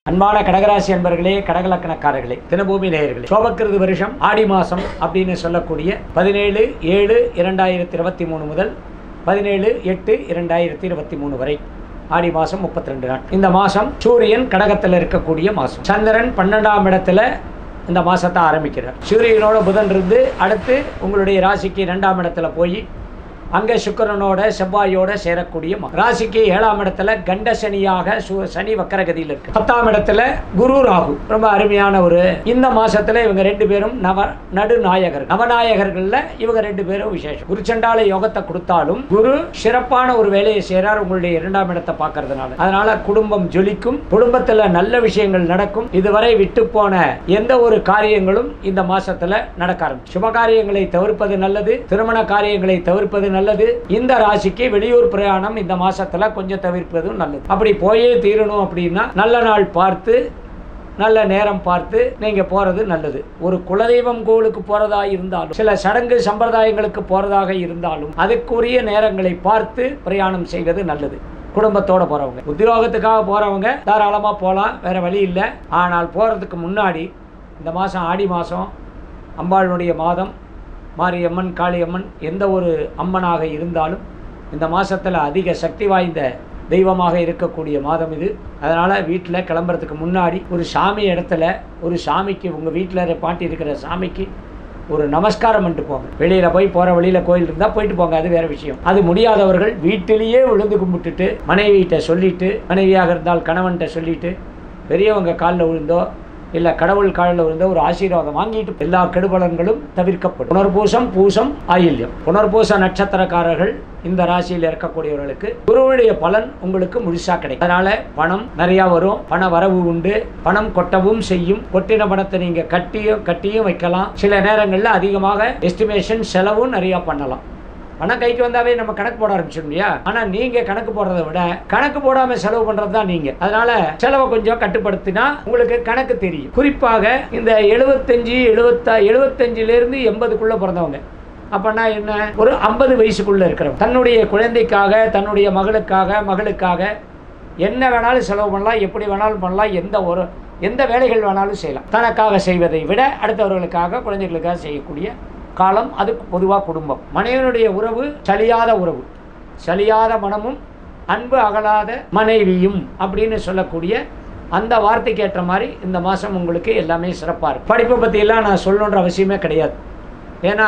அன்பான கடகராசி அன்பர்களே கடகலக்கணக்காரர்களே தினபூமி நேயர்களே சோபக்கிருது வருஷம் ஆடி மாசம் அப்படின்னு சொல்லக்கூடிய பதினேழு ஏழு இரண்டாயிரத்தி இருபத்தி மூணு முதல் பதினேழு எட்டு இரண்டாயிரத்தி இருபத்தி மூணு வரை ஆடி மாசம் முப்பத்தி ரெண்டு நாள் இந்த மாசம் சூரியன் கடகத்தில் இருக்கக்கூடிய மாசம் சந்திரன் பன்னெண்டாம் இடத்துல இந்த மாசத்தை ஆரம்பிக்கிறார் சூரியனோட புதன் இருந்து அடுத்து உங்களுடைய ராசிக்கு ரெண்டாம் இடத்துல போய் அங்கே சுக்கிரனோட செவ்வாயோட சேரக்கூடிய மா- ராசிக்கு ஏழாம் இடத்துல கண்ட சனியாக சு- சனி வக்கரகதியில் இருக்கு பத்தாம் இடத்துல குரு ராகு ரொம்ப அருமையான ஒரு இந்த மாசத்துல இவங்க ரெண்டு பேரும் நவ நடுநாயகர் நவநாயகர்கள்ல இவங்க ரெண்டு பேரும் விசேஷம் குருச்சண்டால யோகத்தை கொடுத்தாலும் குரு சிறப்பான ஒரு வேலையை செய்றார் உங்களுடைய இரண்டாம் இடத்தை பார்க்கறதுனால அதனால குடும்பம் ஜொலிக்கும் குடும்பத்துல நல்ல விஷயங்கள் நடக்கும் இதுவரை விட்டு போன எந்த ஒரு காரியங்களும் இந்த மாசத்துல நடக்க ஆரம்பிக்கும் சுப காரியங்களை தவிர்ப்பது நல்லது திருமண காரியங்களை தவிர்ப்பது நல்லது இந்த ராசிக்கு வெளியூர் பிரயாணம் இந்த மாசத்துல கொஞ்சம் தவிர்ப்பதும் நல்லது அப்படி போயே தீரணும் அப்படின்னா நல்ல நாள் பார்த்து நல்ல நேரம் பார்த்து நீங்க போறது நல்லது ஒரு குலதெய்வம் கோவிலுக்கு போறதா இருந்தாலும் சில சடங்கு சம்பிரதாயங்களுக்கு போறதாக இருந்தாலும் அதுக்குரிய நேரங்களை பார்த்து பிரயாணம் செய்வது நல்லது குடும்பத்தோட போறவங்க உத்தியோகத்துக்காக போறவங்க தாராளமா போகலாம் வேற வழி இல்லை ஆனால் போறதுக்கு முன்னாடி இந்த மாசம் ஆடி மாசம் அம்பாளுடைய மாதம் மாரியம்மன் காளியம்மன் எந்த ஒரு அம்மனாக இருந்தாலும் இந்த மாசத்துல அதிக சக்தி வாய்ந்த தெய்வமாக இருக்கக்கூடிய மாதம் இது அதனால் வீட்டில் கிளம்புறதுக்கு முன்னாடி ஒரு சாமி இடத்துல ஒரு சாமிக்கு உங்கள் வீட்டில் பாட்டி இருக்கிற சாமிக்கு ஒரு நமஸ்காரம் பண்ணிட்டு போங்க வெளியில் போய் போகிற வழியில் கோயில் இருந்தால் போயிட்டு போங்க அது வேற விஷயம் அது முடியாதவர்கள் வீட்டிலேயே விழுந்து கும்பிட்டுட்டு மனைவிகிட்ட சொல்லிட்டு மனைவியாக இருந்தால் கணவன்கிட்ட சொல்லிட்டு பெரியவங்க காலில் விழுந்தோ இல்லை கடவுள் காலில் விழுந்தோ ஒரு ஆசீர்வாதம் வாங்கிட்டு எல்லா கெடுபலன்களும் தவிர்க்கப்படும் புனர்பூசம் பூசம் ஆயில்யம் புனர்பூச நட்சத்திரக்காரர்கள் இந்த ராசியில் இருக்கக்கூடியவர்களுக்கு குருவுடைய பலன் உங்களுக்கு முழுசா கிடைக்கும் அதனால பணம் நிறைய வரும் பண வரவு உண்டு பணம் கொட்டவும் செய்யும் கொட்டின பணத்தை நீங்க கட்டியும் கட்டியும் வைக்கலாம் சில நேரங்களில் அதிகமாக எஸ்டிமேஷன் செலவும் நிறைய பண்ணலாம் பணம் கைக்கு வந்தாவே நம்ம கணக்கு போட ஆரம்பிச்சிடும் இல்லையா ஆனா நீங்க கணக்கு போடுறதை விட கணக்கு போடாம செலவு பண்றது தான் நீங்க அதனால செலவை கொஞ்சம் கட்டுப்படுத்தினா உங்களுக்கு கணக்கு தெரியும் குறிப்பாக இந்த எழுபத்தஞ்சு எழுபத்தா எழுபத்தஞ்சுல இருந்து எண்பதுக்குள்ள பிறந்தவங்க அப்பனா என்ன ஒரு ஐம்பது வயசுக்குள்ள இருக்கிறவங்க தன்னுடைய குழந்தைக்காக தன்னுடைய மகளுக்காக மகளுக்காக என்ன வேணாலும் செலவு பண்ணலாம் எப்படி வேணாலும் பண்ணலாம் எந்த ஒரு எந்த வேலைகள் வேணாலும் செய்யலாம் தனக்காக செய்வதை விட அடுத்தவர்களுக்காக குழந்தைகளுக்காக செய்யக்கூடிய காலம் அது பொதுவாக குடும்பம் மனைவனுடைய உறவு சலியாத உறவு சலியாத மனமும் அன்பு அகலாத மனைவியும் அப்படின்னு சொல்லக்கூடிய அந்த வார்த்தைக்கு ஏற்ற மாதிரி இந்த மாதம் உங்களுக்கு எல்லாமே சிறப்பாக இருக்கும் படிப்பை பற்றியெல்லாம் நான் சொல்லணுன்ற அவசியமே கிடையாது ஏன்னா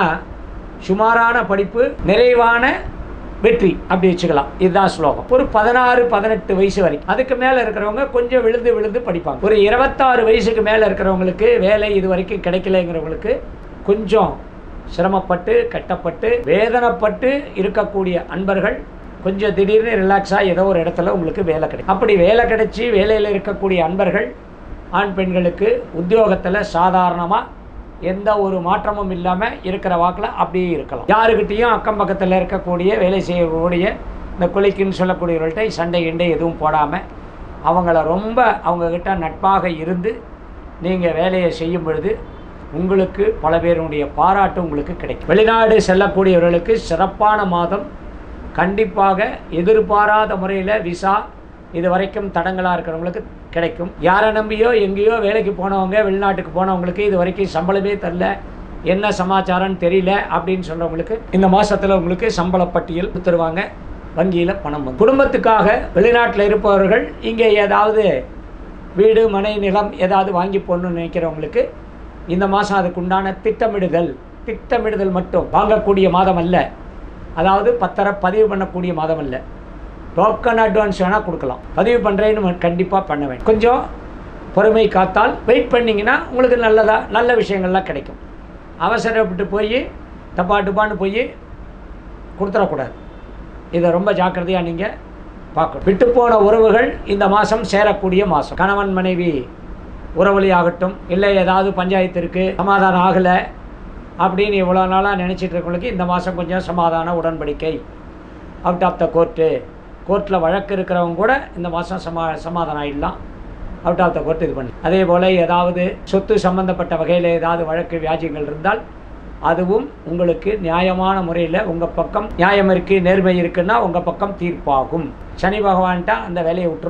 சுமாரான படிப்பு நிறைவான வெற்றி அப்படி வச்சுக்கலாம் இதுதான் ஸ்லோகம் ஒரு பதினாறு பதினெட்டு வயசு வரைக்கும் அதுக்கு மேலே இருக்கிறவங்க கொஞ்சம் விழுந்து விழுந்து படிப்பாங்க ஒரு இருபத்தாறு வயசுக்கு மேலே இருக்கிறவங்களுக்கு வேலை இது வரைக்கும் கிடைக்கலங்கிறவங்களுக்கு கொஞ்சம் சிரமப்பட்டு கட்டப்பட்டு வேதனைப்பட்டு இருக்கக்கூடிய அன்பர்கள் கொஞ்சம் திடீர்னு ரிலாக்ஸாக ஏதோ ஒரு இடத்துல உங்களுக்கு வேலை கிடைக்கும் அப்படி வேலை கிடைச்சி வேலையில் இருக்கக்கூடிய அன்பர்கள் ஆண் பெண்களுக்கு உத்தியோகத்தில் சாதாரணமாக எந்த ஒரு மாற்றமும் இல்லாமல் இருக்கிற வாக்கில் அப்படியே இருக்கலாம் யாருக்கிட்டேயும் அக்கம் பக்கத்தில் இருக்கக்கூடிய வேலை செய்யக்கூடிய இந்த குலைக்குன்னு சொல்லக்கூடியவர்கள்ட்ட சண்டை கிண்டை எதுவும் போடாமல் அவங்கள ரொம்ப அவங்கக்கிட்ட நட்பாக இருந்து நீங்கள் வேலையை செய்யும் பொழுது உங்களுக்கு பல பேருடைய பாராட்டு உங்களுக்கு கிடைக்கும் வெளிநாடு செல்லக்கூடியவர்களுக்கு சிறப்பான மாதம் கண்டிப்பாக எதிர்பாராத முறையில் விசா இது வரைக்கும் தடங்களாக இருக்கிறவங்களுக்கு கிடைக்கும் யாரை நம்பியோ எங்கேயோ வேலைக்கு போனவங்க வெளிநாட்டுக்கு போனவங்களுக்கு இது வரைக்கும் சம்பளமே தரல என்ன சமாச்சாரம்னு தெரியல அப்படின்னு சொல்கிறவங்களுக்கு இந்த மாதத்தில் உங்களுக்கு சம்பள பட்டியல் கொடுத்துருவாங்க வங்கியில் பணம் வந்து குடும்பத்துக்காக வெளிநாட்டில் இருப்பவர்கள் இங்கே ஏதாவது வீடு மனை நிலம் ஏதாவது வாங்கி போடணும்னு நினைக்கிறவங்களுக்கு இந்த மாதம் அதுக்குண்டான திட்டமிடுதல் திட்டமிடுதல் மட்டும் வாங்கக்கூடிய மாதம் அல்ல அதாவது பத்தரை பதிவு பண்ணக்கூடிய மாதம் அல்ல டோக்கன் அட்வான்ஸ் வேணால் கொடுக்கலாம் பதிவு பண்ணுறேன்னு கண்டிப்பாக பண்ண வேண்டும் கொஞ்சம் பொறுமை காத்தால் வெயிட் பண்ணிங்கன்னா உங்களுக்கு நல்லதா நல்ல விஷயங்கள்லாம் கிடைக்கும் அவசரப்பட்டு போய் டப்பா டப்பான்னு போய் கொடுத்துடக்கூடாது இதை ரொம்ப ஜாக்கிரதையாக நீங்கள் பார்க்கணும் விட்டு போன உறவுகள் இந்த மாதம் சேரக்கூடிய மாதம் கணவன் மனைவி உறவழி ஆகட்டும் இல்லை ஏதாவது பஞ்சாயத்து இருக்குது சமாதானம் ஆகலை அப்படின்னு இவ்வளோ நாளாக நினச்சிட்டு இருக்கவங்களுக்கு இந்த மாதம் கொஞ்சம் சமாதான உடன்படிக்கை அவுட் ஆஃப் த கோர்ட்டு கோர்ட்டில் வழக்கு இருக்கிறவங்க கூட இந்த மாதம் சமா சமாதானம் ஆகிடலாம் அவுட் ஆஃப் த கோர்ட் இது பண்ணி அதே போல் ஏதாவது சொத்து சம்பந்தப்பட்ட வகையில் ஏதாவது வழக்கு வியாஜியங்கள் இருந்தால் அதுவும் உங்களுக்கு நியாயமான முறையில் உங்கள் பக்கம் நியாயம் இருக்குது நேர்மை இருக்குன்னா உங்கள் பக்கம் தீர்ப்பாகும் சனி பகவான்கிட்ட அந்த வேலையை விட்டுறணும்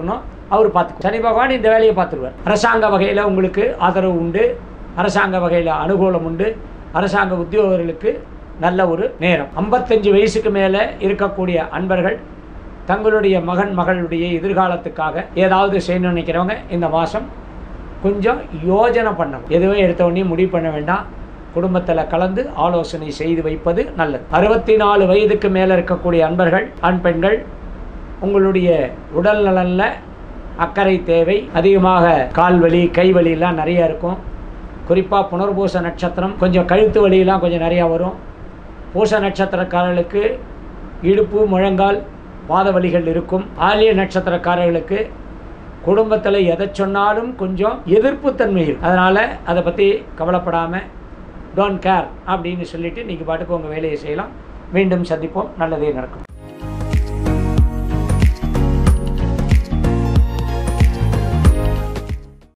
அவர் பார்த்து சனி பகவான் இந்த வேலையை பார்த்துருவார் அரசாங்க வகையில் உங்களுக்கு ஆதரவு உண்டு அரசாங்க வகையில் அனுகூலம் உண்டு அரசாங்க உத்தியோகர்களுக்கு நல்ல ஒரு நேரம் ஐம்பத்தஞ்சு வயசுக்கு மேலே இருக்கக்கூடிய அன்பர்கள் தங்களுடைய மகன் மகளுடைய எதிர்காலத்துக்காக ஏதாவது செய்யணும்னு நினைக்கிறவங்க இந்த மாதம் கொஞ்சம் யோஜனை பண்ணணும் எதுவும் எடுத்த உடனே முடிவு பண்ண வேண்டாம் குடும்பத்தில் கலந்து ஆலோசனை செய்து வைப்பது நல்லது அறுபத்தி நாலு வயதுக்கு மேலே இருக்கக்கூடிய அன்பர்கள் ஆண் பெண்கள் உங்களுடைய உடல் நலனில் அக்கறை தேவை அதிகமாக கால் வலி கை வலியெல்லாம் நிறைய இருக்கும் குறிப்பாக புனர்பூச நட்சத்திரம் கொஞ்சம் கழுத்து வலியெல்லாம் கொஞ்சம் நிறையா வரும் பூச நட்சத்திரக்காரர்களுக்கு இடுப்பு முழங்கால் பாத வலிகள் இருக்கும் ஆலிய நட்சத்திரக்காரர்களுக்கு குடும்பத்தில் எதை சொன்னாலும் கொஞ்சம் எதிர்ப்புத்தன்மை இருக்கும் அதனால் அதை பற்றி கவலைப்படாமல் டோன்ட் கேர் அப்படின்னு சொல்லிட்டு நீங்கள் பாட்டுக்கு உங்கள் வேலையை செய்யலாம் மீண்டும் சந்திப்போம் நல்லதே நடக்கும்